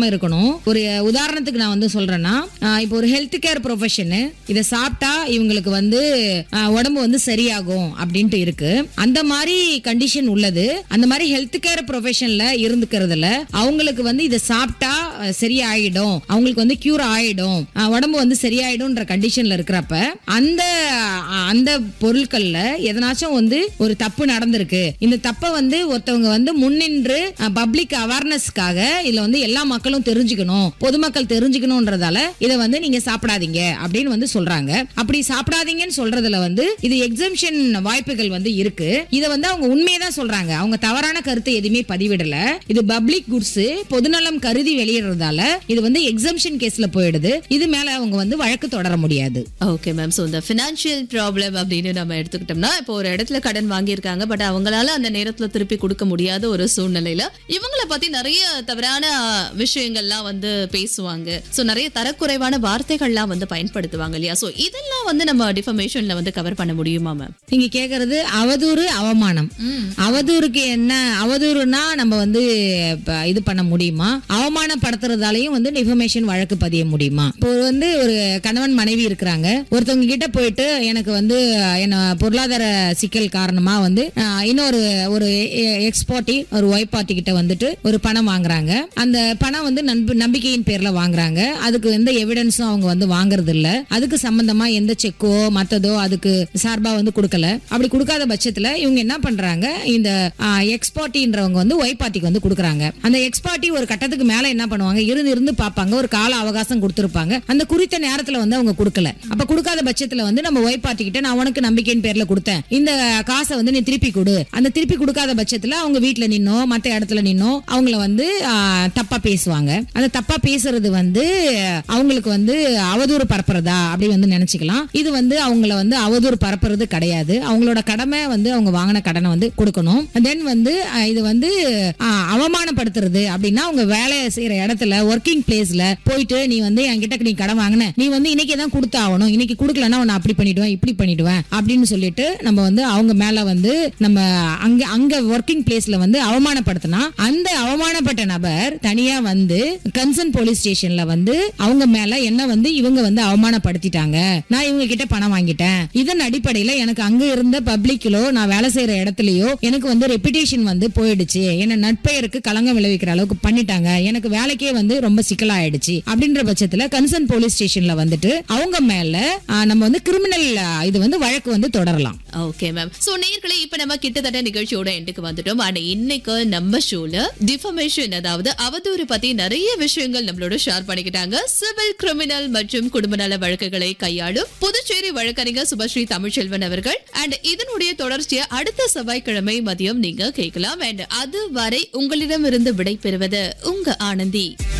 சாப்பிடாம இருக்கணும் ஒரு உதாரணத்துக்கு நான் வந்து சொல்றேன்னா ஆஹ் இப்போ ஒரு ஹெல்த் கேர் ப்ரொஃபஷனு இதை சாப்பிட்டா இவங்களுக்கு வந்து ஆஹ் உடம்பு வந்து சரியாகும் அப்படின்ட்டு இருக்கு அந்த மாதிரி கண்டிஷன் உள்ளது அந்த மாதிரி ஹெல்த் கேர் ப்ரொஃபஷன்ல இருந்துக்கிறதுல அவங்களுக்கு வந்து இதை சாப்பிட்டா அஹ், சரியாயிடும் அவங்களுக்கு வந்து கியூர் ஆயிடும் அஹ், உடம்பு வந்து சரியாயிடும்ன்ற கண்டிஷன்ல இருக்கிறப்ப அந்த அஹ், அந்த பொருட்கள்ல எதனாச்சும் வந்து ஒரு தப்பு நடந்திருக்கு இந்த தப்பை வந்து ஒருத்தவங்க வந்து முன்னின்று பப்ளிக் அவேர்னஸ்க்காக இதுல வந்து எல்லா மக்களும் தெரிஞ்சுக்கணும் பொதுமக்கள் தெரிஞ்சுக்கணும்ன்றதால இதை வந்து நீங்க சாப்பிடாதீங்க அப்படின்னு வந்து சொல்றாங்க அப்படி சாப்பிடாதீங்கன்னு சொல்றதுல வந்து இது எக்ஸம்ஷன் வாய்ப்புகள் வந்து இருக்கு இதை வந்து அவங்க உண்மையை தான் சொல்றாங்க அவங்க தவறான கருத்தை எதுவுமே பதிவிடல இது பப்ளிக் குட்ஸ் பொதுநலம் கருதி வெளியிடுறதால இது வந்து எக்ஸம்ஷன் கேஸ்ல போயிடுது இது மேல அவங்க வந்து வழக்கு தொடர முடியாது ஓகே மேம் ஸோ இந்த ஃபினான்ஷியல் ப்ராப்ளம் அப்படின்னு நம்ம எடுத்துக்கிட்டோம்னா இப்போ ஒரு இடத்துல கடன் வாங்கியிருக்காங்க பட் அவங்களால அந்த நேரத்துல திருப்பி கொடுக்க முடியாத ஒரு சூழ்நிலையில இவங்கள பத்தி நிறைய தவறான அஹ், விஷயங்கள்லாம் வந்து பேசுவாங்க ஸோ நிறைய தரக்குறைவான வார்த்தைகள்லாம் வந்து பயன்படுத்துவாங்க இல்லையா ஸோ இதெல்லாம் வந்து நம்ம டிஃபர்மேஷன்ல வந்து கவர் பண்ண முடியுமா மேம் நீங்க கேக்குறது அவதூறு அவமானம் அவதூறுக்கு என்ன அவதூறுனா நம்ம வந்து இப்ப இது பண்ண முடியுமா அவமானப்படுத்துறதாலையும் வந்து டிஃபமேஷன் வழக்கு பதிய முடியுமா இப்போ வந்து ஒரு கணவன் மனைவி இருக்கிறாங்க ஒருத்தவங்க கிட்ட போயிட்டு எனக்கு வந்து என்ன பொருளாதார சிக்கல் காரணமா வந்து அஹ், இன்னொரு ஒரு எக்ஸ்பார்ட்டி ஒரு ஒய் பார்ட்டி கிட்ட வந்துட்டு ஒரு பணம் வாங்குறாங்க அந்த பணம் வந்து நண்ப- நம்பிக்கையின் பேர்ல வாங்குறாங்க அதுக்கு எந்த எவிடன்ஸும் அவங்க வந்து வாங்குறது இல்ல அதுக்கு சம்பந்தமா எந்த செக்கோ மத்ததோ அதுக்கு சார்பா வந்து கொடுக்கல அப்படி கொடுக்காத பட்சத்துல இவங்க என்ன பண்றாங்க இந்த எக்ஸ்பார்ட்டின்றவங்க வந்து ஒய் பார்ட்டிக்கு வந்து கொடுக்குறாங்க அந்த எக்ஸ்பார்ட்டி ஒரு கட்டத்துக்கு மேல என்ன பண்ணுவாங்க இருந்து இருந்து பார்ப்பாங்க ஒரு கால அவகாசம் கொடுத்திருப்பாங்க அந்த குறித்த நேரத்துல வந்து அவங்க கொடுக்கல அப்ப கொடுக்காத பட்சத்துல வந்து நம்ம ஒய் பார்ட்டி கிட்ட நான் உனக்கு நம்பிக்கையின் பேர்ல கொடுத்தேன் இந்த காசை வந்து நீ திருப்பி கொடு அந்த திருப்பி கொடுக்காத பட்சத்துல அவங்க வீட்ல நின்னோ மத்த இடத்துல நின்னோ அவங்கள வந்து ஆ, தப்பா பேசுவாங்க அந்த தப்பா பேசுறது வந்து அவங்களுக்கு வந்து அவதூறு பரப்புறதா அப்படி வந்து நினைச்சுக்கலாம் இது வந்து அவங்கள வந்து அவதூறு பரப்புறது கிடையாது அவங்களோட கடமை வந்து அவங்க வாங்கின கடனை வந்து கொடுக்கணும் தென் வந்து ஆ, இது வந்து ஆ, அவமானப்படுத்துறது அப்படின்னா அவங்க வேலை செய்யற இடத்துல ஒர்க்கிங் பிளேஸ்ல போயிட்டு நீ வந்து என்கிட்ட நீ கடன் வாங்கின நீ வந்து இன்னைக்கு தான் கொடுத்தாகணும் இன்னைக்கு கொடுக்கலன்னா உன்னை அப்படி பண்ணிடுவேன் இப்படி பண்ணிடுவேன் அப்படின்னு சொல்லிட்டு நம்ம வந்து அவங்க மேல வந்து நம்ம அங்க அங்க ஒர்க்கிங் பிளேஸ்ல வந்து அவமானப்படுத்தினா அந்த அவமானப்பட்ட நபர் தனியா வந்து கன்சர்ன் போலீஸ் ஸ்டேஷன்ல வந்து அவங்க மேல என்ன வந்து இவங்க வந்து அவமானப்படுத்திட்டாங்க நான் இவங்க கிட்ட பணம் வாங்கிட்டேன் இதன் அடிப்படையில எனக்கு அங்க இருந்த பப்ளிக்லோ நான் வேலை செய்யற இடத்துலயோ எனக்கு வந்து ரெப்புடேஷன் வந்து போயிடுச்சு என்ன நட்பெயருக்கு களங்கம் விளைவிக்கிற அளவுக்கு பண்ணிட்டாங்க எனக்கு வேலைக்கே வந்து ரொம்ப சிக்கலாயிடுச்சு அப்படின்ற பட்சத்துல கன்சர்ன் போலீஸ் ஸ்டேஷன்ல வந்துட்டு அவங்க மேல ஆ, நம்ம வந்து கிரிமினல் இது வந்து வழக்கு வந்து தொடரலாம் ஓகே மேம் சோ நேர்களே இப்ப நம்ம கிட்டத்தட்ட நிகழ்ச்சியோட எண்டுக்கு வந்துட்டோம் ஆனா இன்னைக்கு நம்ம ஷோல டிஃபமேஷன் அதாவது அவதூறு பத்தி நிறைய விஷயங்கள் நம்மளோட ஷேர் பண்ணிக்கிட்டாங்க சிவில் கிரிமினல் மற்றும் குடும்ப நல வழக்குகளை கையாளும் புதுச்சேரி வழக்கறிஞர் சுபஸ்ரீ தமிழ்ச்செல்வன் அவர்கள் அண்ட் இதனுடைய தொடர்ச்சியை அடுத்த செவ்வாய்க்கிழமை மதியம் நீங்க கேட்கலாம் அண்ட் அதுவரை உங்களிடமிருந்து விடை பெறுவது உங்க ஆனந்தி